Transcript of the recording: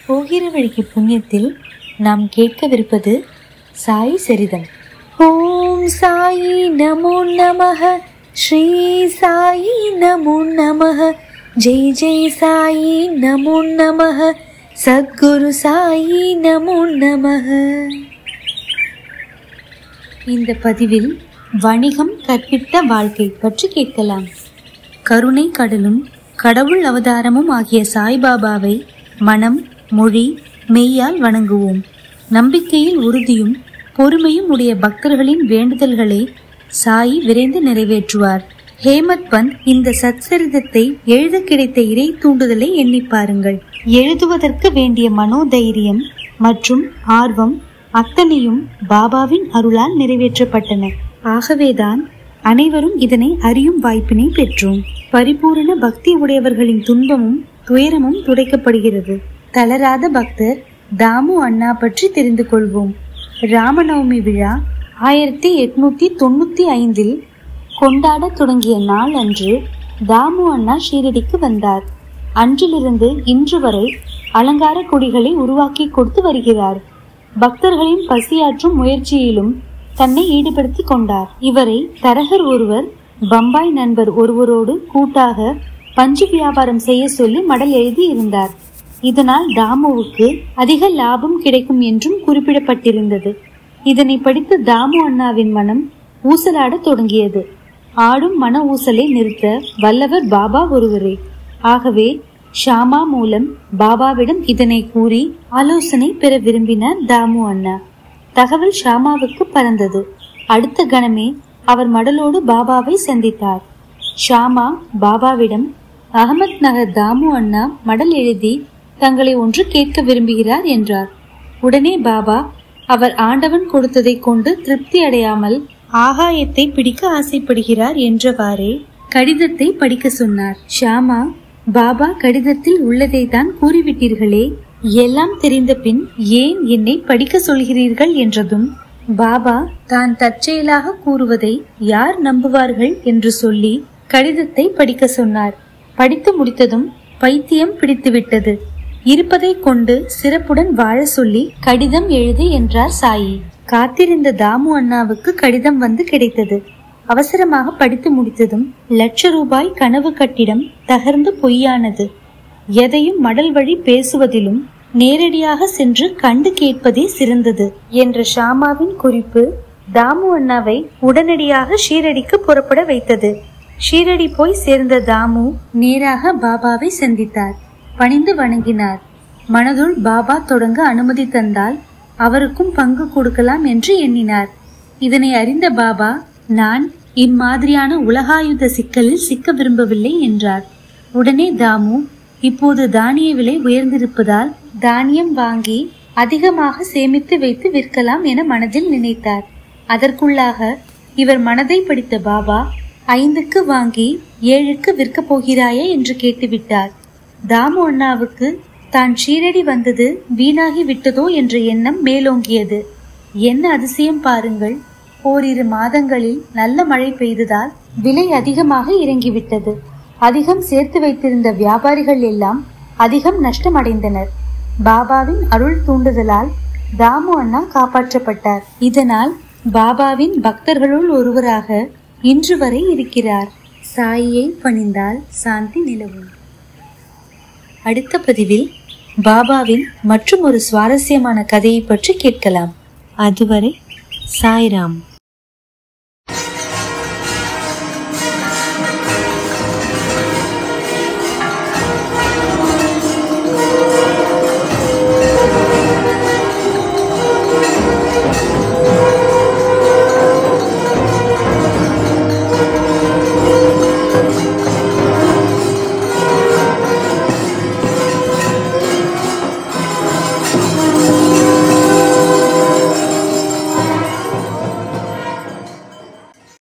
போகிற வழிக்கு புண்ணியத்தில் நாம் கேட்கவிருப்பது சாய் சரிதம் ஓம் சாயி நமோ நமः ஸ்ரீ சாயி நமோ நமः ஜெய் ஜெய் சாயி நமோ நமः சத்குரு சாயி நமோ நமः இந்த பதிவில் வணிகம் கற்பித்த வாழ்க்கை பற்றி கேட்கலாம் கருணை கடலும் கடவுள் அவதாரமும் ஆகிய சாய்பாபாவை மனம் மொழி மெய்யால் வணங்குவோம் நம்பிக்கையில் உறுதியும் பொறுமையும் உடைய பக்தர்களின் வேண்டுதல்களை சாய் விரைந்து நிறைவேற்றுவார் ஹேமத் பந்த் இந்த சத்சரிதத்தை எழுத கிடைத்த இறை தூண்டுதலை எண்ணி பாருங்கள் எழுதுவதற்கு வேண்டிய மனோதைரியம் மற்றும் ஆர்வம் அத்தனையும் பாபாவின் அருளால் நிறைவேற்றப்பட்டன ஆகவேதான் அனைவரும் இதனை அறியும் வாய்ப்பினை பெற்றோம் பரிபூரண பக்தி உடையவர்களின் துன்பமும் துயரமும் துடைக்கப்படுகிறது தளராத பக்தர் தாமு அண்ணா பற்றி தெரிந்து கொள்வோம் ராமநவமி விழா ஆயிரத்தி எட்நூத்தி தொண்ணூத்தி ஐந்தில் கொண்டாடத் தொடங்கிய நாள் அன்று தாமு அண்ணா ஷீரடிக்கு வந்தார் அன்றிலிருந்து இன்று வரை அலங்கார கொடிகளை உருவாக்கி கொடுத்து வருகிறார் பக்தர்களின் பசியாற்றும் முயற்சியிலும் தன்னை ஈடுபடுத்தி கொண்டார் இவரை தரகர் ஒருவர் பம்பாய் நண்பர் ஒருவரோடு கூட்டாக பஞ்சு வியாபாரம் செய்ய சொல்லி மடல் எழுதி இருந்தார் இதனால் தாமுவுக்கு அதிக லாபம் கிடைக்கும் என்றும் குறிப்பிடப்பட்டிருந்தது இதனை படித்து தாமு அண்ணாவின் மனம் ஊசலாடத் தொடங்கியது ஆடும் மன ஊசலை நிறுத்த வல்லவர் பாபா ஒருவரே ஆகவே ஷாமா மூலம் பாபாவிடம் இதனை கூறி ஆலோசனை பெற விரும்பினார் தாமு அண்ணா தகவல் ஷாமாவுக்கு பறந்தது அடுத்த கணமே அவர் மடலோடு பாபாவை சந்தித்தார் ஷாமா பாபாவிடம் அகமத் நகர் தாமு அண்ணா மடல் எழுதி தங்களை ஒன்று கேட்க விரும்புகிறார் என்றார் உடனே பாபா அவர் ஆண்டவன் கொடுத்ததை கொண்டு திருப்தி அடையாமல் ஆகாயத்தை பிடிக்க ஆசைப்படுகிறார் என்றவாறே கடிதத்தை படிக்க சொன்னார் ஷாமா பாபா கடிதத்தில் உள்ளதை தான் கூறிவிட்டீர்களே எல்லாம் தெரிந்த பின் ஏன் என்னை படிக்க சொல்கிறீர்கள் என்றதும் பாபா தான் தற்செயலாக கூறுவதை யார் நம்புவார்கள் என்று சொல்லி கடிதத்தை படிக்க சொன்னார் படித்து முடித்ததும் பைத்தியம் பிடித்துவிட்டது இருப்பதை கொண்டு சிறப்புடன் வாழ சொல்லி கடிதம் எழுது என்றார் சாயி காத்திருந்த தாமு அண்ணாவுக்கு கடிதம் வந்து கிடைத்தது அவசரமாக படித்து முடித்ததும் லட்ச ரூபாய் கனவு கட்டிடம் தகர்ந்து பொய்யானது எதையும் மடல் வழி பேசுவதிலும் நேரடியாக சென்று கண்டு கேட்பதே சிறந்தது என்ற ஷாமாவின் குறிப்பு தாமு அண்ணாவை உடனடியாக ஷீரடிக்கு புறப்பட வைத்தது ஷீரடி போய் சேர்ந்த தாமு நேராக பாபாவை சந்தித்தார் பணிந்து வணங்கினார் மனதுள் பாபா தொடங்க அனுமதி தந்தால் அவருக்கும் பங்கு கொடுக்கலாம் என்று எண்ணினார் இதனை அறிந்த பாபா நான் இம்மாதிரியான உலகாயுத சிக்கலில் சிக்க விரும்பவில்லை என்றார் உடனே தாமு இப்போது தானிய விலை உயர்ந்திருப்பதால் தானியம் வாங்கி அதிகமாக சேமித்து வைத்து விற்கலாம் என மனதில் நினைத்தார் அதற்குள்ளாக இவர் மனதை படித்த பாபா ஐந்துக்கு வாங்கி ஏழுக்கு விற்கப் போகிறாயா என்று கேட்டுவிட்டார் தாமு அண்ணாவுக்கு தான் ஷீரடி வந்தது வீணாகி விட்டதோ என்ற எண்ணம் மேலோங்கியது என்ன அதிசயம் பாருங்கள் ஓரிரு மாதங்களில் நல்ல மழை பெய்ததால் விலை அதிகமாக இறங்கிவிட்டது அதிகம் சேர்த்து வைத்திருந்த வியாபாரிகள் எல்லாம் அதிகம் நஷ்டமடைந்தனர் பாபாவின் அருள் தூண்டுதலால் தாமு அண்ணா காப்பாற்றப்பட்டார் இதனால் பாபாவின் பக்தர்களுள் ஒருவராக இன்று வரை இருக்கிறார் சாயியை பணிந்தால் சாந்தி நிலவும் அடுத்த பதிவில் பாபாவின் மற்றும் ஒரு சுவாரஸ்யமான கதையை பற்றி கேட்கலாம் அதுவரை சாய்ராம்